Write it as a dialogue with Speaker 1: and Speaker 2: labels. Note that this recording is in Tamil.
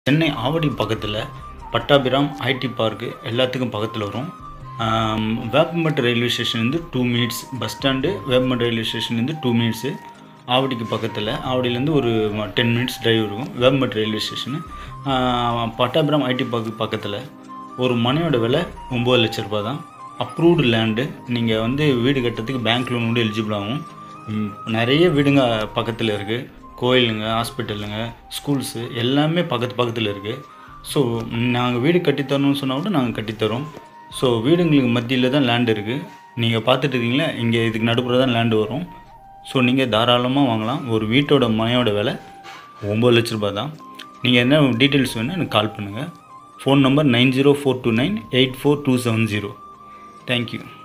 Speaker 1: சென்னை ஆவடி பக்கத்தில் பட்டாபிராம் ஐடி பார்க்கு எல்லாத்துக்கும் பக்கத்தில் வரும் ஆம், வேப்பம்பட்டு ரயில்வே ஸ்டேஷன்லேருந்து two minutes bus stand Veppampattu railway ஸ்டேஷன்லேருந்து டூ மினிட்ஸு ஆவடிக்கு பக்கத்தில் ஆவடியிலேருந்து ஒரு டென் மினிட்ஸ் டிரைவ் இருக்கும் வேப்பம்பட்டு ரயில்வே ஸ்டேஷனு ஆ, பட்டாபிராம் ஐடி பார்க்கு பக்கத்தில் ஒரு மனையோட விலை ஒம்பது லட்ச ரூபாய் தான் அப்ரூவ்டு லேண்டு நீங்கள் வந்து வீடு கட்டுறதுக்கு பேங்க் லோன் கூட எலிஜிபிள் ஆகும் ம், நிறைய வீடுங்க பக்கத்தில் இருக்குது கோயிலுங்க ஹாஸ்பிட்டலுங்க ஸ்கூல்ஸு எல்லாமே பக்கத்து பக்கத்தில் இருக்குது ஸோ நாங்கள் வீடு கட்டித்தரணும்னு சொன்னால் கூட நாங்கள் கட்டித்தரோம் ஸோ வீடுங்களுக்கு மத்தியில் தான் லேண்ட் இருக்குது நீங்கள் பார்த்துட்டு இருக்கீங்களா இங்கே இதுக்கு நடுப்புற தான் லேண்டு வரும் ஸோ நீங்கள் தாராளமாக வாங்கலாம் ஒரு வீட்டோட மனையோட விலை ஒம்பது லட்ச ரூபாய் தான் நீங்கள் என்ன டீட்டெயில்ஸ் வேணும் எனக்கு கால் பண்ணுங்கள் phone number nine zero four two nine eight four two seven zero thank you